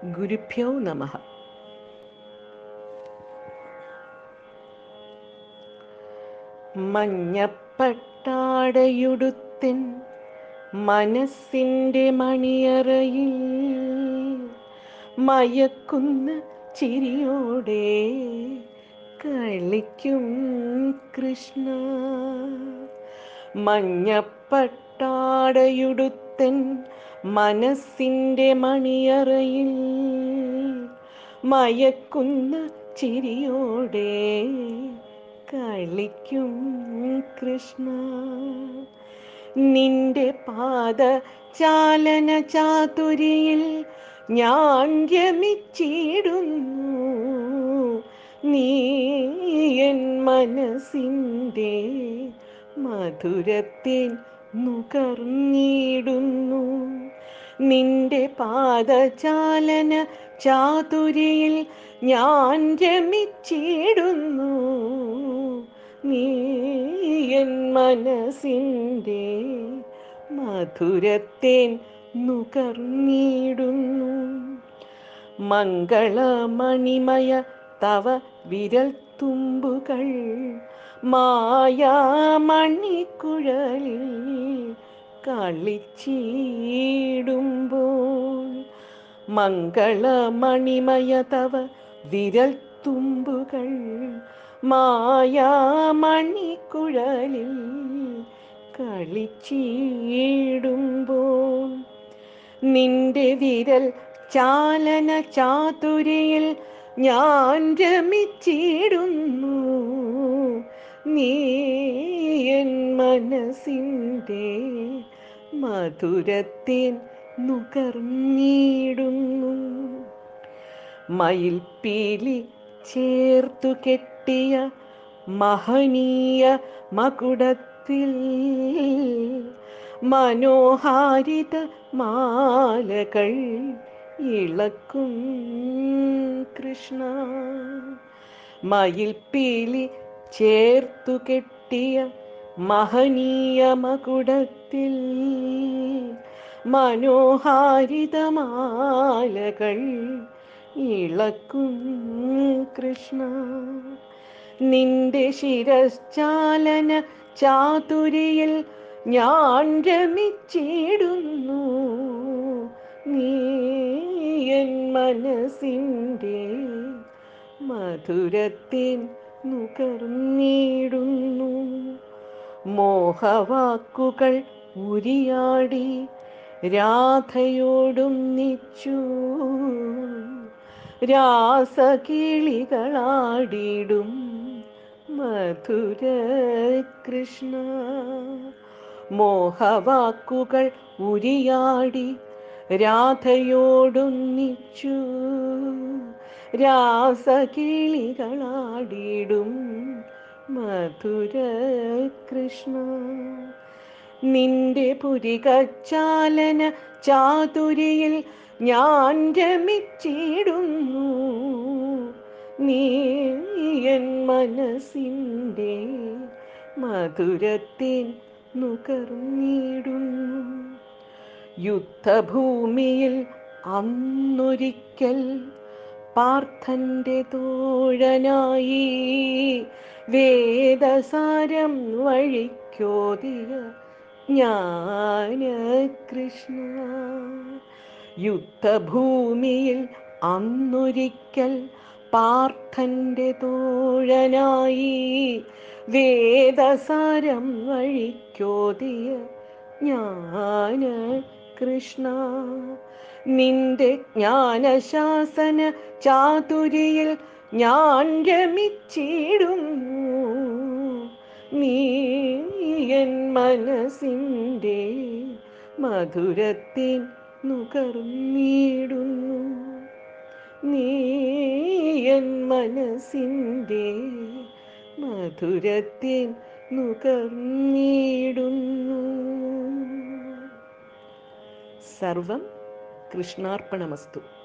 ഗുരുഭ്യോ നമ മഞ്ഞപ്പട്ടാടയുടുത്തിൻ മനസ്സിൻ്റെ മണിയറയിൽ മയക്കുന്ന ചിരിയോടെ കളിക്കും കൃഷ്ണ മഞ്ഞപ്പട്ടാടയുടുത്തൻ മനസ്സിൻ്റെ മണിയറയിൽ മയക്കുന്ന ചിരിയോടെ കളിക്കും കൃഷ്ണ നിന്റെ പാദ ചാലന ചാതുരിയിൽ ഞാൻ രമിച്ചിടുന്നു നീ എൻ മനസ്സിൻ്റെ മധുരത്തിൽ നുകർന്നിടുന്നു നിന്റെ പാദചാലന ചാതുരിയിൽ ഞാൻ രമിച്ചിടുന്നു നീ എൻ മനസ്സിൻ്റെ മധുരത്തേൻ നുകർന്നിടുന്നു മംഗളമണിമയ തവ വിരൽ തുമ്പുകൾ മായാമണിക്കുഴലിൽ കളിച്ചിടുമ്പോൾ മംഗളമണിമയ തവ വിരൽ തുമ്പുകൾ മായാമണിക്കുഴലിൽ കളിച്ചിടുമ്പോൾ നിന്റെ വിരൽ ചാലന ചാതുരിയിൽ ഞാൻ രമിച്ചിടുന്നു നീ എൻ മനസ്സിൻ്റെ മധുരത്തിൽ നുകർന്നിടുന്നു മയിൽപ്പീലി ചേർത്തു കെട്ടിയ മഹനീയ മകുടത്തിൽ മനോഹാരിത മാലകൾ ഇളക്കും കൃഷ്ണ മയിൽപ്പീലി ചേർത്തു കെട്ടിയ മഹനീയ മകുടത്തിൽ മനോഹാരിതമാലകൾ ഇളക്കും കൃഷ്ണ നിന്റെ ശിരശ്ചാലന ചാതുരിയിൽ ഞാൻ രമിച്ചിടുന്നു നീ എൻ മനസ്സിൻ്റെ മധുരത്തിൽ നുകർന്നിടുന്നു മോഹവാക്കുകൾ ഉരിയാടി രാധയോടും നിച്ചു രാസകിളികളാടിടും മധുര കൃഷ്ണ മോഹവാക്കുകൾ ഉരിയാടി രാധയോടൊന്നിച്ചു രാസകിളികളാടിടും മധുര കൃഷ്ണ നിന്റെ പുരികച്ചാലന ചാതുരിയിൽ ഞാൻ രമിച്ചിടുന്നു നീ എൻ മനസ്സിൻ്റെ മധുരത്തിൽ നുകർന്നിടുന്നു യുദ്ധഭൂമിയിൽ അന്നൊരിക്കൽ പാർത്ഥന്റെ തോഴനായി വേദസാരം വഴിക്കോതിയ ജ്ഞാന കൃഷ്ണ യുദ്ധഭൂമിയിൽ അന്നൊരിക്കൽ പാർത്ഥന്റെ തോഴനായി വേദസാരം വഴിക്കോതിയ ജ്ഞാന കൃഷ്ണ നിന്റെ ജ്ഞാനശാസന ചാതുരിയിൽ ഞാൻ രമിച്ചിടുന്നു നീ എൻ മനസ്സിൻ്റെ മധുരത്തിൽ നുകർന്നിടുന്നു നീ എൻ മനസ്സിൻ്റെ മധുരത്തിൽ നുകർന്നിടുന്നു സർവം കൃഷ്ണാർപ്പണമസ്തു